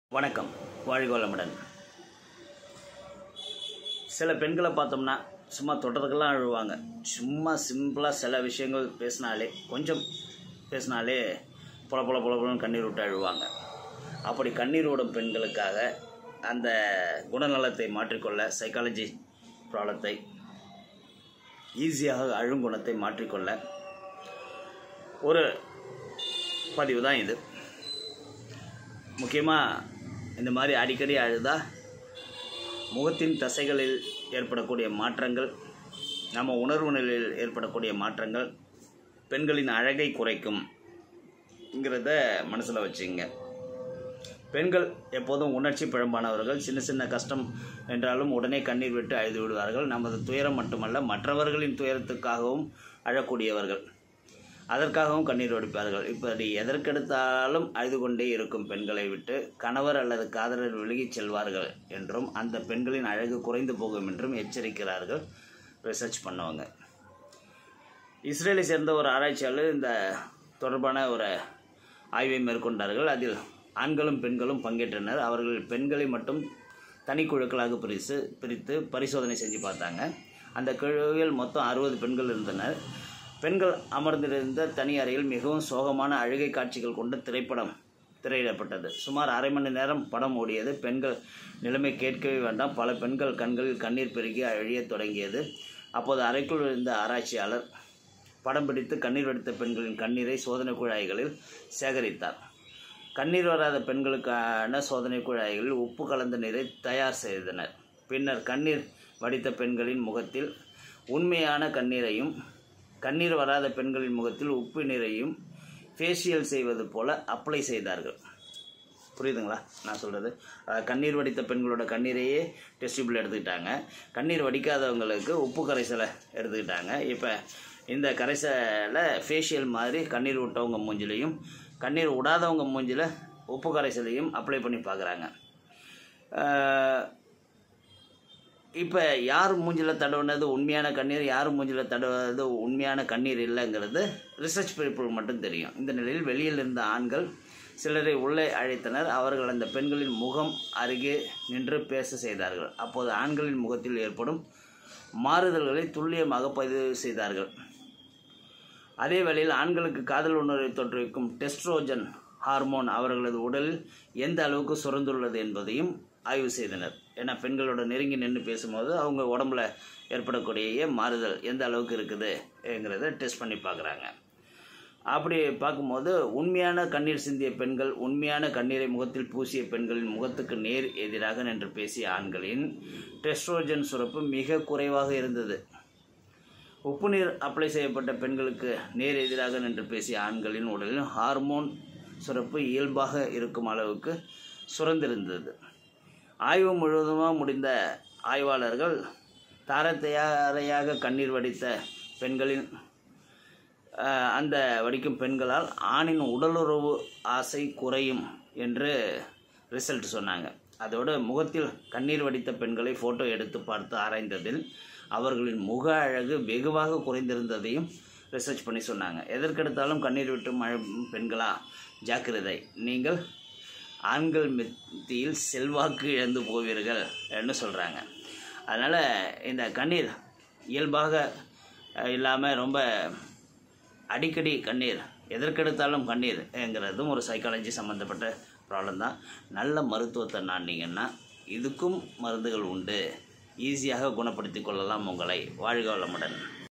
வணக்கம் வாழ்க வளமுடன் சில பெண்களை பார்த்தோம்னா சும்மா தொட்டதுக்கெல்லாம் அழுவாங்க சும்மா சிம்பிளாக சில விஷயங்கள் பேசினாலே கொஞ்சம் பேசினாலே பொல பொல பொல பொலன்னு கண்ணீர் விட்டு அழுவாங்க அப்படி கண்ணீர் விடும் பெண்களுக்காக அந்த குணநலத்தை மாற்றிக்கொள்ள சைக்காலஜி ப்ராப்ளத்தை ஈஸியாக அழுங்குணத்தை மாற்றிக்கொள்ள ஒரு பதிவு தான் இது முக்கியமாக இந்த மாதிரி அடிக்கடி அழுதா முகத்தின் தசைகளில் ஏற்படக்கூடிய மாற்றங்கள் நம்ம உணர்வு நிலையில் ஏற்படக்கூடிய மாற்றங்கள் பெண்களின் அழகை குறைக்கும்ங்கிறத மனசில் வச்சுங்க பெண்கள் எப்போதும் உணர்ச்சி பிழம்பானவர்கள் சின்ன சின்ன கஷ்டம் என்றாலும் உடனே கண்ணீர் விட்டு அழுது விடுவார்கள் நமது துயரம் மட்டுமல்ல மற்றவர்களின் துயரத்துக்காகவும் அழக்கூடியவர்கள் அதற்காகவும் கண்ணீர் வடிப்பார்கள் இப்படி எதற்கெடுத்தாலும் அழுது கொண்டே இருக்கும் பெண்களை விட்டு கணவர் அல்லது காதலர் விலகிச் செல்வார்கள் என்றும் அந்த பெண்களின் அழகு குறைந்து போகும் என்றும் எச்சரிக்கிறார்கள் ரிசர்ச் பண்ணவங்க இஸ்ரேலை சேர்ந்த ஒரு ஆராய்ச்சியாளர் இந்த தொடர்பான ஒரு ஆய்வை மேற்கொண்டார்கள் அதில் ஆண்களும் பெண்களும் பங்கேற்றனர் அவர்கள் பெண்களை மட்டும் தனி குழுக்களாக பிரித்து பிரித்து பரிசோதனை செஞ்சு பார்த்தாங்க அந்த குழுவில் மொத்தம் அறுபது பெண்கள் இருந்தனர் பெண்கள் அமர்ந்திருந்த தனி அறையில் மிகவும் சோகமான அழுகை காட்சிகள் கொண்ட திரைப்படம் திரையிடப்பட்டது சுமார் அரை மணி நேரம் படம் ஓடியது பெண்கள் நிலைமை கேட்கவே வேண்டாம் பல பெண்கள் கண்களில் கண்ணீர் பெருகி அழியத் தொடங்கியது அப்போது அறைக்குள் இருந்த ஆராய்ச்சியாளர் படம் பிடித்து கண்ணீர் வடித்த பெண்களின் கண்ணீரை சோதனை குழாய்களில் சேகரித்தார் கண்ணீர் வராத பெண்களுக்கான சோதனை குழாய்களில் உப்பு கலந்த நீரை தயார் செய்தனர் பின்னர் கண்ணீர் வடித்த பெண்களின் முகத்தில் உண்மையான கண்ணீரையும் கண்ணீர் வராத பெண்களின் முகத்தில் உப்பு நீரையும் ஃபேஷியல் செய்வது போல அப்ளை செய்தார்கள் புரியுதுங்களா நான் சொல்கிறது கண்ணீர் வடித்த பெண்களோட கண்ணீரையே டெஸ்டிபிள் எடுத்துக்கிட்டாங்க கண்ணீர் வடிக்காதவங்களுக்கு உப்பு கரைசலை எடுத்துக்கிட்டாங்க இப்போ இந்த கரைசலை ஃபேஷியல் மாதிரி கண்ணீர் விட்டவங்க மூஞ்சிலையும் கண்ணீர் விடாதவங்க மூஞ்சில் உப்பு கரைசலையும் அப்ளை பண்ணி பார்க்குறாங்க இப்போ யார் மூஞ்சில் தடவுனது உண்மையான கண்ணீர் யார் மூஞ்சில் தடவுனது உண்மையான கண்ணீர் இல்லைங்கிறது ரிசர்ச் பீப்புள் மட்டும் தெரியும் இந்த நிலையில் வெளியில் இருந்த ஆண்கள் சிலரை உள்ளே அழைத்தனர் அவர்கள் அந்த பெண்களின் முகம் அருகே நின்று பேச செய்தார்கள் அப்போது ஆண்களின் முகத்தில் ஏற்படும் மாறுதல்களை துல்லியமாக பதிவு செய்தார்கள் அதே வேளையில் ஆண்களுக்கு காதல் உணர்வை தோற்றுவிக்கும் டெஸ்ட்ரோஜன் ஹார்மோன் அவர்களது உடலில் எந்த அளவுக்கு சுரந்துள்ளது என்பதையும் ஆய்வு செய்தனர் ஏன்னா பெண்களோட நெருங்கி நின்று பேசும்போது அவங்க உடம்புல ஏற்படக்கூடிய மாறுதல் எந்த அளவுக்கு இருக்குதுங்கிறத டெஸ்ட் பண்ணி பார்க்குறாங்க அப்படி பார்க்கும்போது உண்மையான கண்ணீர் சிந்திய பெண்கள் உண்மையான கண்ணீரை முகத்தில் பூசிய பெண்களின் முகத்துக்கு நேர் எதிராக நின்று பேசிய ஆண்களின் டெஸ்ட்ரோஜன் சுரப்பு மிக குறைவாக இருந்தது உப்பு நீர் அப்ளை செய்யப்பட்ட பெண்களுக்கு நேர் எதிராக நின்று பேசிய ஆண்களின் உடலில் ஹார்மோன் சுரப்பு இயல்பாக இருக்கும் அளவுக்கு சுரந்திருந்தது ஆய்வு முழுவதுமாக முடிந்த ஆய்வாளர்கள் தாரத்தையாரையாக கண்ணீர் வடித்த பெண்களின் அந்த வடிக்கும் பெண்களால் ஆணின் உடலுறவு ஆசை குறையும் என்று ரிசல்ட் சொன்னாங்க அதோடு முகத்தில் கண்ணீர் வடித்த பெண்களை ஃபோட்டோ எடுத்து பார்த்து ஆராய்ந்ததில் அவர்களின் முக அழகு வெகுவாக குறைந்திருந்ததையும் ரிசர்ச் பண்ணி சொன்னாங்க எதற்கெடுத்தாலும் கண்ணீர் விட்டு மழை பெண்களா ஜாக்கிரதை நீங்கள் ஆண்கள் மத்தியில் செல்வாக்கு இழந்து போவீர்கள் என்று சொல்கிறாங்க அதனால் இந்த கண்ணீர் இயல்பாக இல்லாமல் ரொம்ப அடிக்கடி கண்ணீர் எதற்கெடுத்தாலும் கண்ணீர்ங்கிறதும் ஒரு சைக்காலஜி சம்மந்தப்பட்ட ப்ராப்ளம் தான் நல்ல மருத்துவத்தை நாண்டிங்கன்னா இதுக்கும் மருந்துகள் உண்டு ஈஸியாக குணப்படுத்தி கொள்ளலாம் உங்களை வாழ்க வளமுடன்